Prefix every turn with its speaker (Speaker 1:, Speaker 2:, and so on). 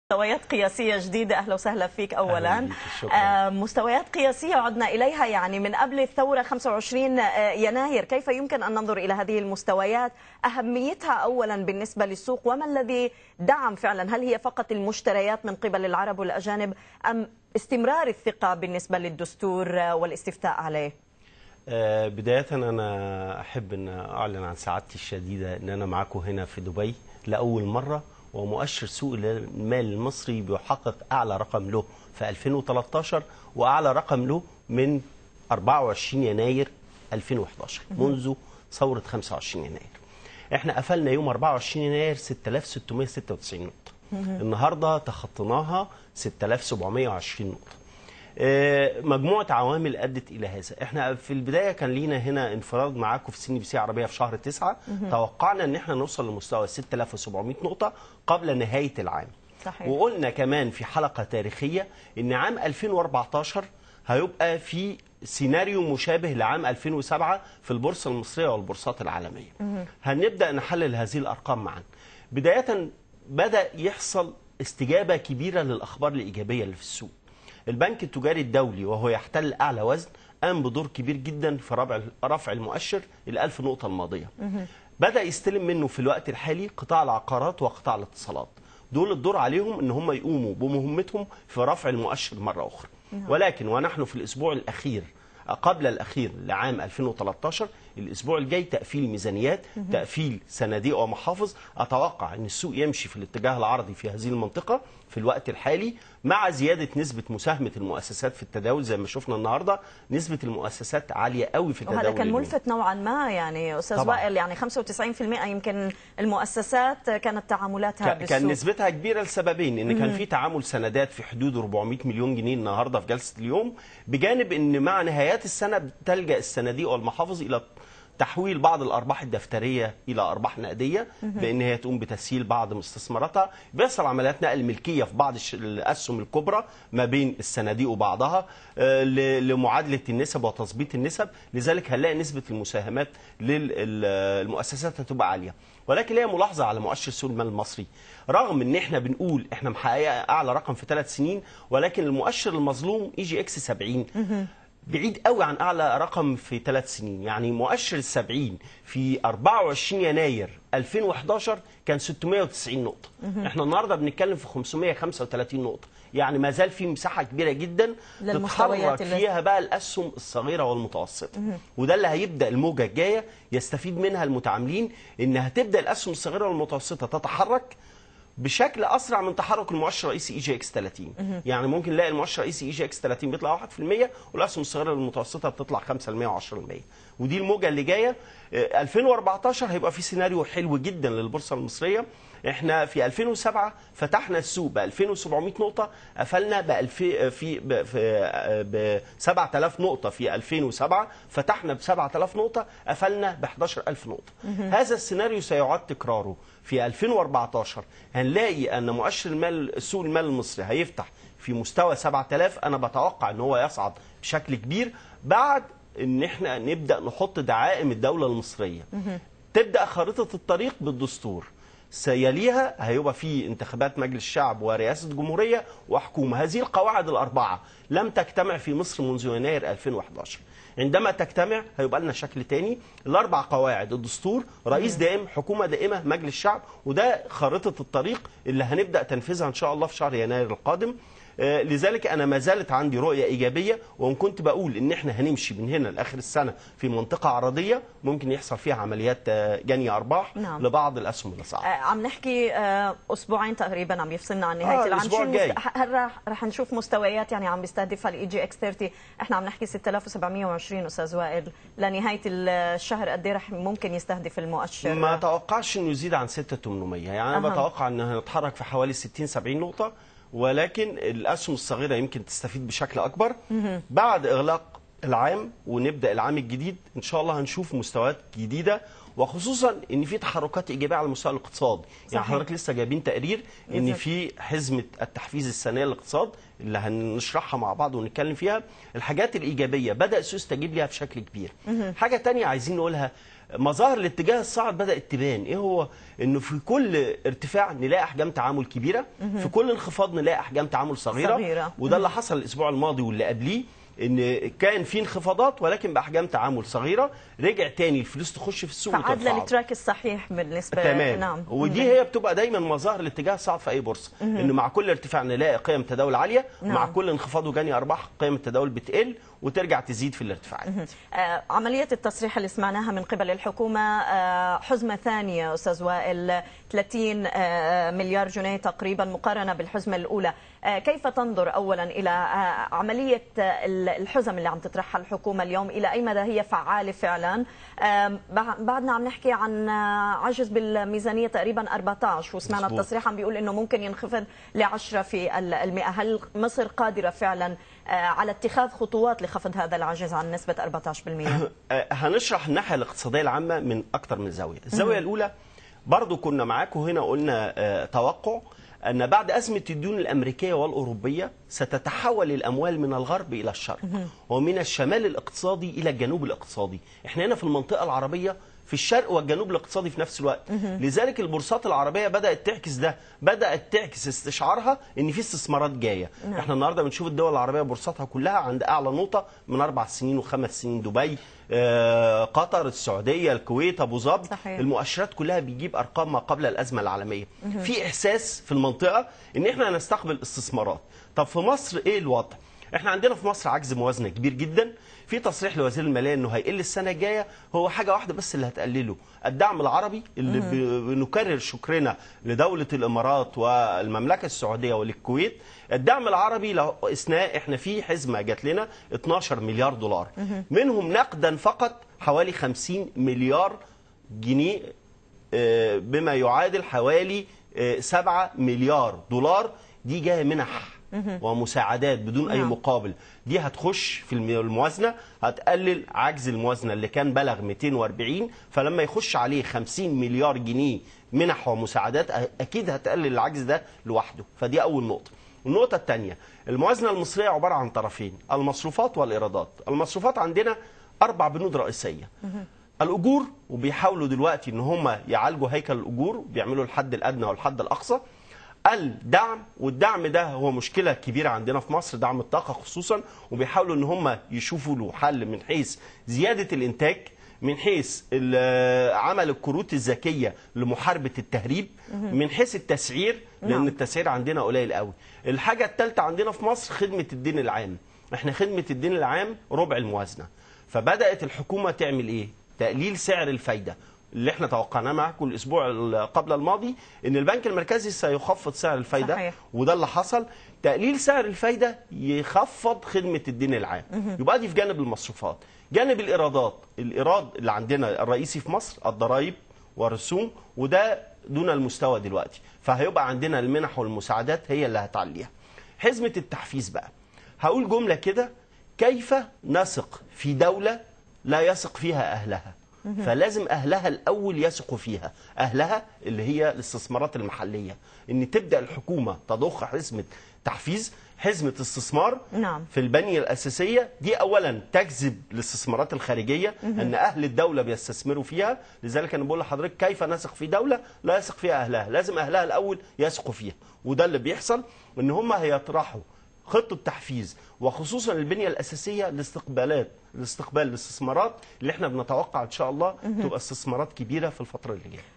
Speaker 1: مستويات قياسية جديدة أهلا وسهلا فيك أولا
Speaker 2: أهلا بيك، شكراً.
Speaker 1: آه، مستويات قياسية عدنا إليها يعني من قبل الثورة 25 آه، يناير كيف يمكن أن ننظر إلى هذه المستويات أهميتها أولا بالنسبة للسوق وما الذي دعم فعلا هل هي فقط المشتريات من قبل العرب والأجانب أم استمرار الثقة بالنسبة للدستور آه، والاستفتاء عليه
Speaker 2: آه، بداية أنا أحب أن أعلن عن سعادتي الشديدة أن أنا معاكم هنا في دبي لأول مرة ومؤشر سوق المال المصري بيحقق أعلى رقم له في 2013 وأعلى رقم له من 24 يناير 2011 منذ ثورة 25 يناير احنا قفلنا يوم 24 يناير 6696 نقطة النهاردة تخطيناها 6720 نقطة آه، مجموعة عوامل أدت إلى هذا احنا في البداية كان لينا هنا انفراد معاكم في سن بي سي عربية في شهر تسعة توقعنا ان احنا نوصل لمستوى 6700 نقطة قبل نهاية العام
Speaker 1: صحيح.
Speaker 2: وقلنا كمان في حلقة تاريخية ان عام 2014 هيبقى في سيناريو مشابه لعام 2007 في البورصة المصرية والبورصات العالمية هنبدأ نحلل هذه الأرقام معا بداية بدأ يحصل استجابة كبيرة للأخبار الإيجابية اللي في السوق البنك التجاري الدولي وهو يحتل أعلى وزن قام بدور كبير جدا في رفع رفع المؤشر الألف نقطة الماضية بدأ يستلم منه في الوقت الحالي قطاع العقارات وقطاع الاتصالات دول الدور عليهم ان هم يقوموا بمهمتهم في رفع المؤشر مرة أخرى ولكن ونحن في الأسبوع الأخير قبل الأخير لعام 2013 الأسبوع الجاي تقفيل ميزانيات تقفيل صناديق ومحافظ أتوقع أن السوق يمشي في الاتجاه العرضي في هذه المنطقة في الوقت الحالي مع زيادة نسبة مساهمة المؤسسات في التداول زي ما شفنا النهاردة نسبة المؤسسات عالية قوي في التداول
Speaker 1: وهذا كان
Speaker 2: اليومي.
Speaker 1: ملفت نوعا ما يعني أستاذ
Speaker 2: طبعاً.
Speaker 1: وائل يعني 95% يمكن المؤسسات كانت تعاملاتها
Speaker 2: ك-
Speaker 1: بالسوق
Speaker 2: كان نسبتها كبيره لسببين ان كان في تعامل سندات في حدود 400 مليون جنيه النهارده في جلسه اليوم بجانب ان مع نهايات السنه بتلجا الصناديق والمحافظ الى تحويل بعض الارباح الدفتريه الى ارباح نقديه بان هي تقوم بتسييل بعض مستثمراتها بيحصل عمليات نقل ملكيه في بعض الش- الاسهم الكبرى ما بين الصناديق وبعضها آه، ل- لمعادله النسب وتظبيط النسب لذلك هنلاقي نسبه المساهمات للمؤسسات هتبقى عاليه ولكن ليا ملاحظه على مؤشر سوق المال المصري رغم ان احنا بنقول احنا محققه اعلى رقم في ثلاث سنين ولكن المؤشر المظلوم اي جي اكس 70 بعيد قوي عن اعلى رقم في ثلاث سنين يعني مؤشر ال 70 في 24 يناير 2011 كان 690 نقطه احنا النهارده بنتكلم في 535 نقطه يعني ما زال في مساحه كبيره جدا
Speaker 1: للمستويات
Speaker 2: تتحرك
Speaker 1: اللي-
Speaker 2: فيها بقى الاسهم الصغيره والمتوسطه وده اللي هيبدا الموجه الجايه يستفيد منها المتعاملين ان هتبدا الاسهم الصغيره والمتوسطه تتحرك بشكل اسرع من تحرك المؤشر الرئيسي اي جي اكس 30 يعني ممكن نلاقي المؤشر الرئيسي اي جي اكس 30 بيطلع 1% والاسهم الصغيره والمتوسطه بتطلع 5% و10% ودي الموجه اللي جايه آه، 2014 هيبقى في سيناريو حلو جدا للبورصه المصريه احنا في 2007 فتحنا السوق ب 2700 نقطه قفلنا ب 2000 في ب في ب 7000 نقطه في 2007 فتحنا ب 7000 نقطه قفلنا ب 11000 نقطه هذا السيناريو سيعاد تكراره في 2014 هنلاقي ان مؤشر المال سوق المال المصري هيفتح في مستوى 7000 انا بتوقع ان هو يصعد بشكل كبير بعد ان احنا نبدا نحط دعائم الدوله المصريه تبدا خارطه الطريق بالدستور سيليها هيبقى في انتخابات مجلس الشعب ورئاسه جمهوريه وحكومه هذه القواعد الاربعه لم تجتمع في مصر منذ يناير 2011 عندما تجتمع هيبقى لنا شكل تاني الاربع قواعد الدستور رئيس دائم حكومه دائمه مجلس الشعب وده خارطه الطريق اللي هنبدا تنفيذها ان شاء الله في شهر يناير القادم آه، لذلك انا ما زالت عندي رؤيه ايجابيه وان كنت بقول ان احنا هنمشي من هنا لاخر السنه في منطقه عرضيه ممكن يحصل فيها عمليات آه، جني ارباح
Speaker 1: نعم.
Speaker 2: لبعض الاسهم اللي صعبه
Speaker 1: آه، عم نحكي آه، اسبوعين تقريبا عم يفصلنا عن نهايه
Speaker 2: آه،
Speaker 1: العام
Speaker 2: الأسبوع
Speaker 1: شو
Speaker 2: الجاي.
Speaker 1: المست- هل راح رح نشوف مستويات يعني عم بيستهدفها الاي جي اكس 30 احنا عم نحكي 6720 استاذ وائل لنهايه الشهر قد ايه رح ممكن يستهدف المؤشر
Speaker 2: ما اتوقعش انه يزيد عن 6800 يعني انا
Speaker 1: أها.
Speaker 2: بتوقع ان هنتحرك في حوالي 60 70 نقطه ولكن الاسهم الصغيره يمكن تستفيد بشكل اكبر بعد اغلاق العام ونبدا العام الجديد ان شاء الله هنشوف مستويات جديده وخصوصا ان في تحركات ايجابيه على المستوى الاقتصادي يعني
Speaker 1: صحيح.
Speaker 2: حضرتك لسه جايبين تقرير ان
Speaker 1: بالظبط.
Speaker 2: في حزمه التحفيز السنويه للاقتصاد اللي هنشرحها مع بعض ونتكلم فيها الحاجات الايجابيه بدا السوق يستجيب ليها بشكل كبير حاجه تانية عايزين نقولها مظاهر الاتجاه الصاعد بدات تبان ايه هو انه في كل ارتفاع نلاقي احجام تعامل كبيره في كل انخفاض نلاقي احجام تعامل صغيره,
Speaker 1: صغيرة.
Speaker 2: وده اللي حصل الاسبوع الماضي واللي قبليه ان كان في انخفاضات ولكن باحجام تعامل صغيره رجع تاني الفلوس تخش في السوق
Speaker 1: فعاد
Speaker 2: وترفعه.
Speaker 1: للتراك الصحيح بالنسبه
Speaker 2: تمام
Speaker 1: نعم
Speaker 2: ودي هي بتبقى دايما مظاهر الاتجاه الصاعد في اي بورصه ان مع كل ارتفاع نلاقي قيم تداول عاليه
Speaker 1: نعم.
Speaker 2: ومع كل انخفاض وجني ارباح قيم التداول بتقل وترجع تزيد في الارتفاعات
Speaker 1: آه، عملية التصريح اللي سمعناها من قبل الحكومة آه، حزمة ثانية أستاذ وائل 30 آه، مليار جنيه تقريبا مقارنة بالحزمة الأولى آه، كيف تنظر أولا إلى آه، عملية آه، الحزم اللي عم تطرحها الحكومة اليوم إلى أي مدى هي فعالة فعلا آه، بع- بعدنا عم نحكي عن آه، عجز بالميزانية تقريبا 14 وسمعنا
Speaker 2: مظبوط.
Speaker 1: التصريح عم بيقول إنه ممكن ينخفض ل 10 في المئة هل مصر قادرة فعلا آه، على اتخاذ خطوات لخفض هذا العجز عن نسبة 14%؟
Speaker 2: آه، هنشرح الناحيه الاقتصاديه العامه من اكتر من زاويه الزاويه الاولى برضو كنا معاكم هنا قلنا آه، توقع ان بعد ازمه الديون الامريكيه والاوروبيه ستتحول الاموال من الغرب الى الشرق ومن الشمال الاقتصادي الى الجنوب الاقتصادي احنا هنا في المنطقه العربيه في الشرق والجنوب الاقتصادي في نفس الوقت لذلك البورصات العربيه بدات تعكس ده بدات تعكس استشعارها ان في استثمارات جايه
Speaker 1: نعم.
Speaker 2: احنا النهارده بنشوف الدول العربيه بورصاتها كلها عند اعلى نقطه من اربع سنين وخمس سنين دبي آه، قطر السعوديه الكويت ابو ظبي
Speaker 1: صحيح.
Speaker 2: المؤشرات كلها بيجيب ارقام ما قبل الازمه العالميه في احساس في المنطقه ان احنا هنستقبل استثمارات طب في مصر ايه الوضع احنا عندنا في مصر عجز موازنه كبير جدا في تصريح لوزير الماليه انه هيقل السنه الجايه هو حاجه واحده بس اللي هتقلله الدعم العربي اللي ب- بنكرر شكرنا لدوله الامارات والمملكه السعوديه وللكويت الدعم العربي لو قسناه احنا في حزمه جات لنا 12 مليار دولار منهم نقدا فقط حوالي 50 مليار جنيه آه، بما يعادل حوالي آه، 7 مليار دولار دي جايه منح ومساعدات بدون اي
Speaker 1: نعم.
Speaker 2: مقابل دي هتخش في الم- الموازنه هتقلل عجز الموازنه اللي كان بلغ 240 فلما يخش عليه 50 مليار جنيه منح ومساعدات أ- اكيد هتقلل العجز ده لوحده فدي اول نقطه النقطة الثانية الموازنة المصرية عبارة عن طرفين المصروفات والإيرادات المصروفات عندنا أربع بنود رئيسية الأجور وبيحاولوا دلوقتي إن هم يعالجوا هيكل الأجور بيعملوا الحد الأدنى والحد الأقصى الدعم والدعم ده هو مشكلة كبيرة عندنا في مصر دعم الطاقة خصوصا وبيحاولوا ان هم يشوفوا له حل من حيث زيادة الانتاج من حيث ال- عمل الكروت الذكية لمحاربة التهريب من حيث التسعير لان
Speaker 1: نعم.
Speaker 2: التسعير عندنا قليل قوي الحاجة الثالثة عندنا في مصر خدمة الدين العام احنا خدمة الدين العام ربع الموازنة فبدأت الحكومة تعمل ايه تقليل سعر الفايدة اللي احنا توقعناه معاكم الاسبوع ال- قبل الماضي ان البنك المركزي سيخفض سعر الفايده
Speaker 1: صحيح.
Speaker 2: وده اللي حصل تقليل سعر الفايده يخفض خدمه الدين العام يبقى دي في جانب المصروفات جانب الايرادات الايراد اللي عندنا الرئيسي في مصر الضرائب والرسوم وده دون المستوى دلوقتي فهيبقى عندنا المنح والمساعدات هي اللي هتعليها حزمه التحفيز بقى هقول جمله كده كيف نثق في دوله لا يثق فيها اهلها فلازم اهلها الاول يثقوا فيها اهلها اللي هي الاستثمارات المحليه ان تبدا الحكومه تضخ حزمه تحفيز حزمه استثمار
Speaker 1: نعم.
Speaker 2: في البنيه الاساسيه دي اولا تجذب الاستثمارات الخارجيه ان اهل الدوله بيستثمروا فيها لذلك انا بقول لحضرتك كيف نثق في دوله لا يثق فيها اهلها لازم اهلها الاول يثقوا فيها وده اللي بيحصل ان هم هيطرحوا خطه تحفيز وخصوصا البنيه الاساسيه لاستقبالات لاستقبال الاستثمارات اللي احنا بنتوقع ان شاء الله تبقى استثمارات كبيره في الفتره اللي جايه